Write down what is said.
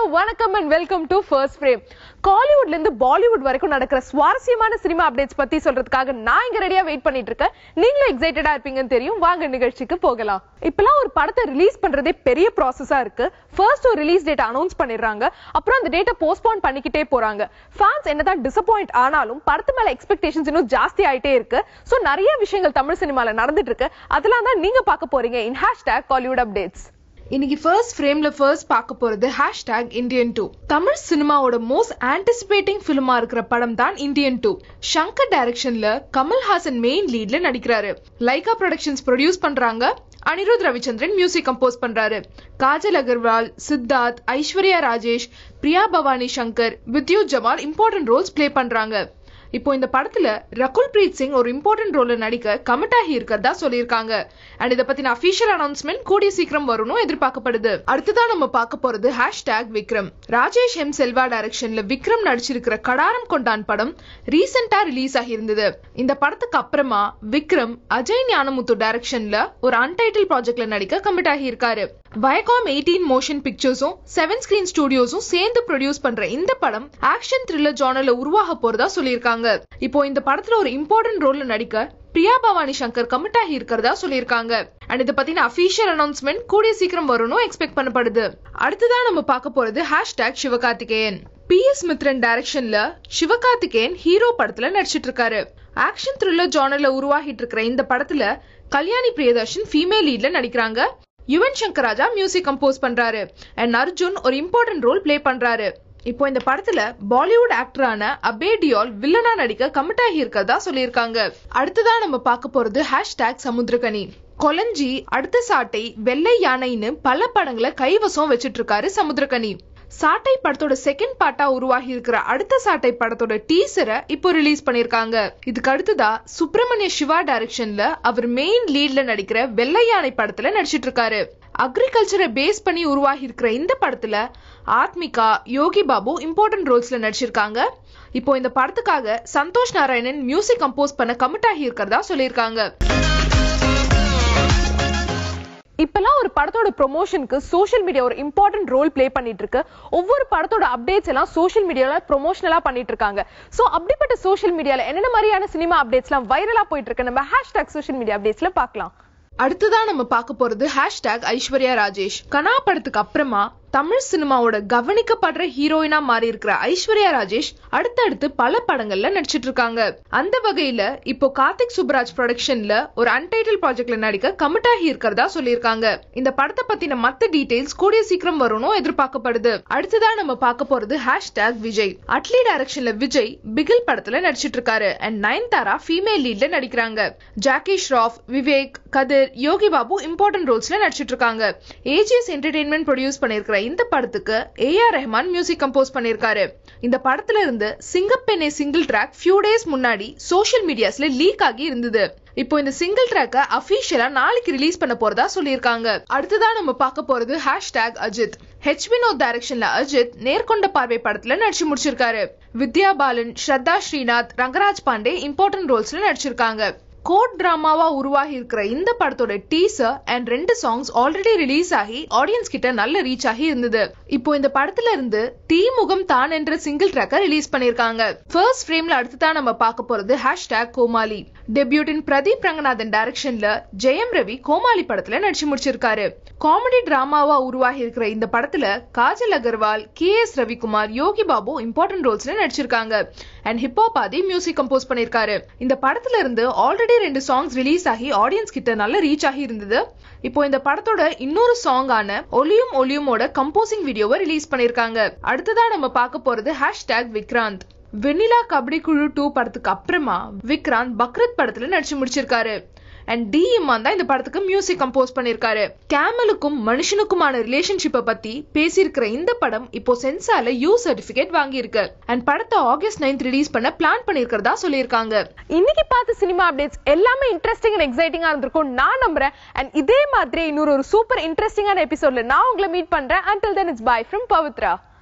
வணக்கம் and welcome to first frame காலிவுட்ல இருந்து பாலிவுட் வரைக்கும் நடக்கிற சுவாரஸ்யமான சினிமா அப்டேட்ஸ் பத்தி சொல்றதுக்காக நான் இங்க ரெடியா வெயிட் பண்ணிட்டு இருக்கேன் நீங்களும் எக்ஸைட்டடா இருப்பீங்கன்னு தெரியும் வாங்க நிகழ்ச்சிக்கு போகலாம் இப்பெல்லாம் ஒரு படத்தை ரிலீஸ் பண்றதே பெரிய ப்ராசஸா இருக்கு ஃபர்ஸ்ட் ஒரு ரிலீஸ் டேட் அனௌன்ஸ் பண்ணிடுறாங்க அப்புறம் அந்த டேட்டை போஸ்ட்போன் பண்ணிக்கிட்டே போறாங்க ஃபேன்ஸ் என்னதான் டிசப்பாயிண்ட் ஆனாலும் படத்து மேல எக்ஸ்பெக்டேஷன்ஸ் இன்னும் ஜாஸ்தி ஆயிட்டே இருக்கு சோ நிறைய விஷயங்கள் தமிழ் சினிமால நடந்துட்டு இருக்கு அதெல்லாம் தான் நீங்க பார்க்க போறீங்க இன் ஹேஷ்டேக் காலிவுட் அப்டேட்ஸ் இன்னைக்கு ஃபர்ஸ்ட் ஃப்ரேம்ல ஃபர்ஸ்ட் பார்க்க போறது ஹேஷ்டாக் இந்தியன் டூ தமிழ் சினிமாவோட மோஸ்ட் ஆன்டிசிபேட்டிங் ஃபிலிமா இருக்கிற படம் தான் இந்தியன் டூ ஷங்கர் டைரக்ஷன்ல கமல்ஹாசன் மெயின் லீட்ல நடிக்கிறாரு லைகா ப்ரொடக்ஷன்ஸ் ப்ரொடியூஸ் பண்றாங்க அனிருத் ரவிச்சந்திரன் மியூசிக் கம்போஸ் பண்றாரு Kajal Aggarwal Siddharth Aishwarya Rajesh Priya Bhavani Shankar Vidyut Jamal important roles play பண்றாங்க இப்போ இந்த படத்துல ரகுல் பிரீத் சிங் ஒரு இம்பார்ட்டன்ட் ரோல்ல நடிக்க கமிட் ஆகி இருக்கிறதா சொல்லியிருக்காங்க அண்ட் இதை பத்தின அபிஷியல் அனௌன்ஸ்மெண்ட் கூடிய சீக்கிரம் வரும்னு எதிர்பார்க்கப்படுது அடுத்ததான் நம்ம பார்க்க போறது ஹேஷ்டாக் விக்ரம் ராஜேஷ் எம் செல்வா டைரக்ஷன்ல விக்ரம் நடிச்சிருக்கிற கடாரம் கொண்டான் படம் ரீசெண்டா ரிலீஸ் ஆகியிருந்தது இந்த படத்துக்கு அப்புறமா விக்ரம் அஜய் ஞானமுத்து டைரக்ஷன்ல ஒரு அன்டைட்டில் ப்ராஜெக்ட்ல நடிக்க கமிட் ஆகி இருக்காரு வயகாம் எயிட்டீன் மோஷன் பிக்சர்ஸும் செவன் ஸ்கிரீன் ஸ்டுடியோஸும் சேர்ந்து ப்ரொடியூஸ் பண்ற இந்த படம் ஆக்ஷன் த்ரில்லர் ஜானர்ல உருவாக போறதா சொல்லியிருக்காங்க இப்போ இந்த படத்துல ஒரு இம்பார்ட்டன்ட் ரோல்ல நடிக்க பிரியா பவானி சங்கர் கமிட் ஆகி இருக்கிறதா சொல்லியிருக்காங்க அண்ட் இதை பத்தின அபிஷியல் அனௌன்ஸ்மெண்ட் கூடிய சீக்கிரம் வரும்னு எக்ஸ்பெக்ட் பண்ணப்படுது அடுத்ததான் நம்ம பார்க்க போறது hashtag Sivakarthikeyan P S Mithran டைரக்ஷன்ல சிவகார்த்திகேயன் ஹீரோ படத்துல நடிச்சிட்டு இருக்காரு ஆக்ஷன் த்ரில்லர் ஜானர்ல உருவாகிட்டு இருக்கிற இந்த படத்துல கல்யாணி பிரியதர்ஷன் ஃபீமேல் லீட்ல நடிக்கிறாங்க யுவன் சங்கர் ராஜா மியூசிக் கம்போஸ் பண்றாரு அண்ட் அர்ஜுன் ஒரு இம்பார்ட்டன்ட் ரோல் ப்ளே பண்றாரு இப்போ இந்த படத்துல பாலிவுட் ஆக்டரான அபே டியால் வில்லனா நடிக்க கமிட் ஆகி இருக்கிறதா சொல்லியிருக்காங்க அடுத்ததான் நம்ம பார்க்க போறது ஹேஷ்டாக் சமுத்திரகனி கொலஞ்சி அடுத்த சாட்டை வெள்ளை யானைன்னு பல படங்களை கைவசம் வச்சிட்டு இருக்காரு சமுத்திரகனி சாட்டை படத்தோட செகண்ட் பார்ட்டா உருவாகி இருக்கிற அடுத்த சாட்டை படத்தோட டீசரை இப்போ ரிலீஸ் பண்ணிருக்காங்க இதுக்கு அடுத்ததா சுப்பிரமணிய சிவா டைரக்ஷன்ல அவர் மெயின் லீட்ல நடிக்கிற வெள்ளை யானை படத்துல நடிச்சிட்டு இருக்காரு அக்ரிகல்ச்சரை பேஸ் பண்ணி உருவாகி இருக்கிற இந்த படத்துல ஆத்மிகா யோகி பாபு இம்பார்ட்டன்ட் ரோல்ஸ்ல நடிச்சிருக்காங்க இப்போ இந்த படத்துக்காக சந்தோஷ் நாராயணன் மியூசிக் கம்போஸ் பண்ண கமிட் ஆகி இருக்கிறதா சொல்லியிருக்காங்க இப்பெல்லாம் ஒரு படத்தோட ப்ரொமோஷனுக்கு சோஷியல் மீடியா ஒரு இம்பார்ட்டன்ட் ரோல் ப்ளே பண்ணிட்டு இருக்கு ஒவ்வொரு படத்தோட அப்டேட்ஸ் எல்லாம் சோஷியல் மீடியால ப்ரொமோஷனலா பண்ணிட்டு இருக்காங்க சோ அப்படிப்பட்ட சோஷியல் மீடியால என்னென்ன மாதிரியான சினிமா அப்டேட்ஸ்லாம் வைரலா போயிட்டு இருக்கு நம்ம ஹேஷ்டாக் சோஷியல் மீடியா அப்டேட்ஸ்ல பார்க்கலாம் அடுத்ததான் நம்ம பார்க்க போறது ஹேஷ்டாக் ஐஸ்வர்யா ராஜேஷ் கனா படத்துக்கு அப்புறமா தமிழ் சினிமாவோட கவனிக்கப்படுற ஹீரோயினா மாறி இருக்கிற ஐஸ்வர்யா ராஜேஷ் அடுத்தடுத்து பல படங்கள்ல நடிச்சிட்டு இருக்காங்க அந்த வகையில இப்போ கார்த்திக் சுப்ராஜ் ப்ரொடக்ஷன்ல ஒரு அன்டைட்டில் ப்ராஜெக்ட்ல நடிக்க கமிட் ஆகி இருக்கிறதா சொல்லியிருக்காங்க இந்த படத்தை பத்தின மத்த டீடைல்ஸ் கூடிய சீக்கிரம் வரும்னு எதிர்பார்க்கப்படுது அடுத்ததான் நம்ம பார்க்க போறது ஹேஷ்டாக் விஜய் அட்லி டைரக்ஷன்ல விஜய் பிகில் படத்துல நடிச்சிட்டு இருக்காரு அண்ட் நயன்தாரா ஃபீமேல் லீட்ல நடிக்கிறாங்க ஜாக்கி ஷ்ராஃப் விவேக் கதிர் யோகி பாபு இம்பார்ட்டன்ட் ரோல்ஸ்ல நடிச்சிட்டு இருக்காங்க ஏஜிஎஸ் என்டர்டைன்மெண்ட் ப்ரொடியூஸ் பண்ணிருக்கிற இந்த படத்துக்கு A R Rahman music compose பண்ணிருக்காரு இந்த படத்துல இருந்து Singappenney single track few days முன்னாடி சோஷியல் மீடியாஸ்ல லீக் ஆகி இருந்தது இப்போ இந்த சிங்கிள் ட்ராக்க அபிஷியலா நாளைக்கு ரிலீஸ் பண்ண போறதா சொல்லியிருக்காங்க அடுத்ததான் நம்ம பார்க்க போறது ஹேஷ்டாக் அஜித் ஹெச் வினோத் டைரக்ஷன்ல அஜித் நேர்கொண்ட பார்வை படத்துல நடிச்சு முடிச்சிருக்காரு வித்யா பாலன் ஸ்ரத்தா ஸ்ரீநாத் ரங்கராஜ் பாண்டே இம்பார்ட்டன்ட் ரோல்ஸ்ல நடிச்சிருக்காங்க கோட் டிராமாவா உருவாகி இருக்கிற இந்த படத்தோட டீசர் அண்ட் ரெண்டு சாங்ஸ் ஆல்ரெடி ரிலீஸ் ஆகி ஆடியன்ஸ் கிட்ட நல்ல ரீச் ஆகி இருந்தது இப்போ இந்த படத்துல இருந்து தீ முகம் தான் என்ற சிங்கிள் ட்ராக்க ரிலீஸ் பண்ணிருக்காங்க ஃபர்ஸ்ட் ஃப்ரேம்ல அடுத்துதான் நம்ம பார்க்க போறது ஹேஷ்டாக் கோமாளி டெபியூட்டின் பிரதீப் ரங்கநாதன் டைரக்ஷன்ல ஜெயம் ரவி கோமாளி படத்துல நடிச்சு முடிச்சிருக்காரு காமெடி டிராமாவா உருவாகி இருக்கிற இந்த படத்துல Kajal Aggarwal K S Ravikumar Yogi Babu important ரோல்ஸ்ல நடிச்சிருக்காங்க and hip hop Aadhi music compose பண்ணிருக்காரு இந்த படத்துல இருந்து ஆல்ரெடி ரெண்டு சாங்ஸ் ரிலீஸ் ஆகி ஆடியன்ஸ் கிட்ட நல்ல ரீச் ஆகி இருந்தது இப்போ இந்த படத்தோட இன்னொரு சாங்கான ஒலியும் ஒலியுமோட கம்போசிங் வீடியோவை ரிலீஸ் பண்ணிருக்காங்க அடுத்ததா நம்ம பார்க்க போறது ஹேஷ்டாக் விக்ராந்த் வெண்ணிலா கபடி குழு டூ படத்துக்கு அப்புறமா விக்ராந்த் பக்ரத் படத்துல நடிச்சு முடிச்சிருக்காரு அண்ட் டி இமான் தான் இந்த படத்துக்கு மியூசிக் கம்போஸ் பண்ணிருக்காரு கேமலுக்கும் மனுஷனுக்குமான ரிலேஷன்ஷிப்பை பத்தி பேசியிருக்கிற இந்த படம் இப்போ சென்சார்ல யூ சர்டிபிகேட் வாங்கியிருக்கு அண்ட் படத்தை ஆகஸ்ட் நைன்த் ரிலீஸ் பண்ண பிளான் பண்ணிருக்கிறதா சொல்லியிருக்காங்க இன்னைக்கு பார்த்த சினிமா அப்டேட்ஸ் எல்லாமே இன்ட்ரெஸ்டிங் அண்ட் எக்ஸைட்டிங்கா இருந்திருக்கும் நான் நம்புறேன் அண்ட் இதே மாதிரி இன்னொரு ஒரு சூப்பர் இன்ட்ரெஸ்டிங்கான எபிசோட்ல நான் உங்களை மீட் பண்றேன் until then it's bye from Pavithra